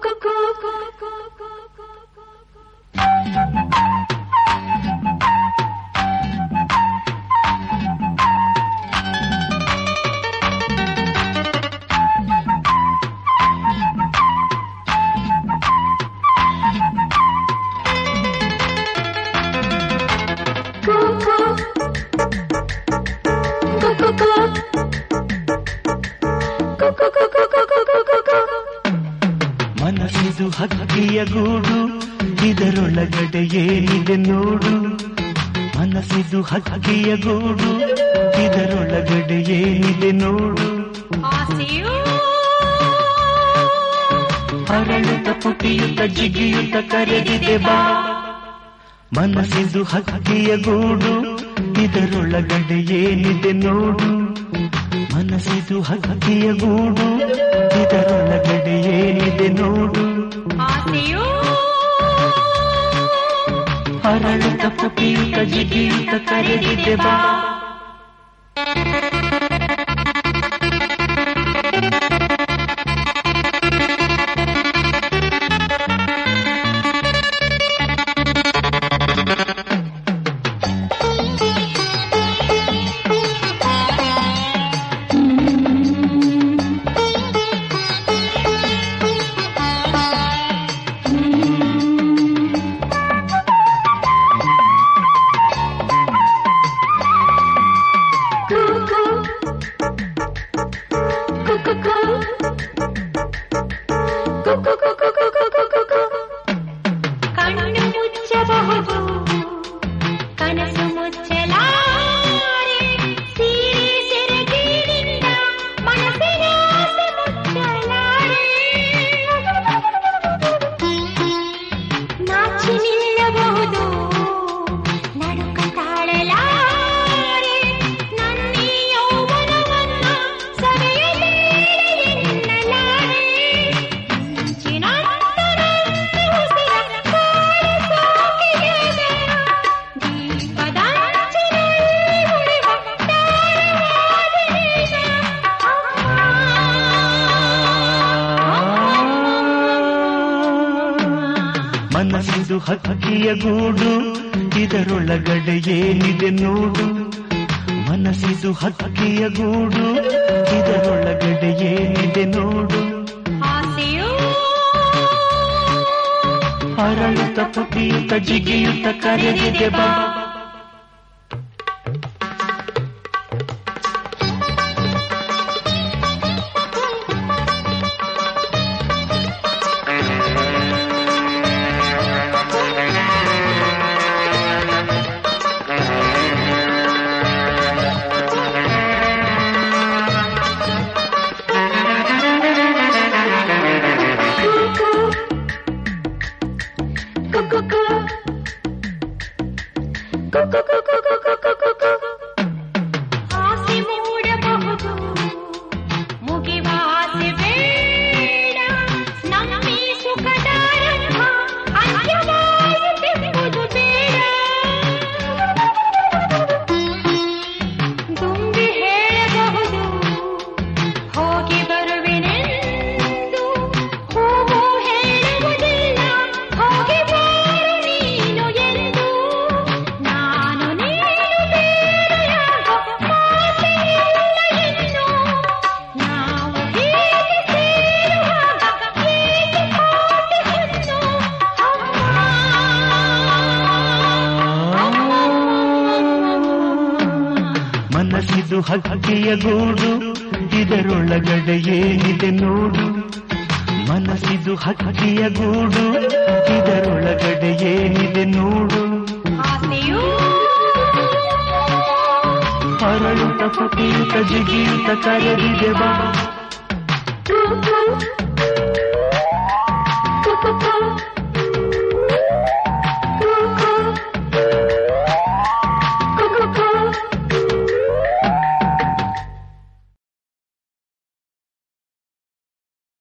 ಮನಸ್ಸಿದು ಹಕ್ಕಿಯ ಗೂಡು ಇದರೊಳಗಡೆ ಏನಿದೆ ನೋಡು ಮನಸ್ಸಿದು ಹಕ್ಕಿಯ ಗೂಡು ಇದರೊಳಗಡೆ ಏನಿದೆ ನೋಡು ಆಸೆಯೂ ಅರಳುತ್ತ ಪುಟಿಯುತ್ತ ಜಿಗಿಯುತ್ತ ಕರೆದಿದೆ ಬಾ ಮನಸ್ಸಿದು ಹಕ್ಕಿಯ ಗೂಡು ಇದರೊಳಗಡೆ ಏನಿದೆ ನೋಡು ಮನಸ್ಸಿದು ಹಕ್ಕಿಯ ಗೂಡು ಇದರೊಳಗಡೆ ಏನಿದೆ ನೋಡು ಆಸೆಯೂ ಅರಳುತ್ತ ಪುಟಿಯುತ್ತ ಜಿಗಿಯುತ್ತ ಕರೆದಿದೆ ಬಾ ಕಣ್ಣು ಮುಚ್ಚಬಹುದು ಕನಸು ಮುಚ್ಚಲಾರೆ ಸೀರೆ ಸೆರಗಿನಿಂದ ಮನಸ್ಸಿನ ಆಸೆ ಮುಚ್ಚಲಾರೆ ನಾಚಿ ನಿಲ್ಲಬಹುದು ನಡುಕ ತಾಳಲಾರೆ ನನ್ನಿ ಯೌವನವನ್ನ ಸವೆಯಲೇ ಎನ್ನಲಾರೆ ಮನಸ್ಸಿದು ಹಕ್ಕಿಯ ಗೂಡು ಇದರೊಳಗಡೆ ಏನಿದೆ ನೋಡು ಮನಸ್ಸಿದು ಹಕ್ಕಿಯ ಗೂಡು ಇದರೊಳಗಡೆ ಏನಿದೆ ನೋಡು ಅರಳುತ್ತ ಪುಟಿಯುತ್ತ ಜಿಗಿಯುತ್ತ ಕರೆದಿದೆ ಬಾ ಆಸೆ ಮೂಡಬಹುದು ಮುಗಿವ ಆಸೆ ಬೇಡ ನಮ್ಮಿ ಸುಖದಾರಂಭ ಅಂತ್ಯವಾಯಿತೆಂಬುದು ಬೇಡ ತುಂಬಿ ಹೇಳಬಹುದು ಹೋಗಿ ಬರುವೆನೆಂದು ಹೂವು ಹೇಳುವುದಿಲ್ಲ ಹೋಗಿ ಬಾರು ನೀನು ಎಂದು ನಾನು ನೀನು ಬೇರೆಯಾಗೋ ಮಾತೇಯಿಲ್ಲ ಎಂದು ನಾವು ಹೀಗೆ ಸೇರುವಾಗ ಏಕೆ ಕಾಟೆಯನ್ನು ಅಮ್ಮ ಮನಸ್ಸಿದು ಹಕ್ಕಿಯ ಗೂಡು ಇದರೊಳಗಡೆ ಏನಿದೆ ನೋಡು ಮನಸ್ಸಿದು ಹಕ್ಕಿಯ ಗೂಡು ಇದರೊಳಗಡೆ ಏನಿದೆ ನೋಡು ಆಸೆಯೂ ಅರಳುತ್ತ ಪುಟಿಯುತ್ತ ಜಿಗಿಯುತ್ತ ಕರೆದಿದೆ ಬಾ Thank you.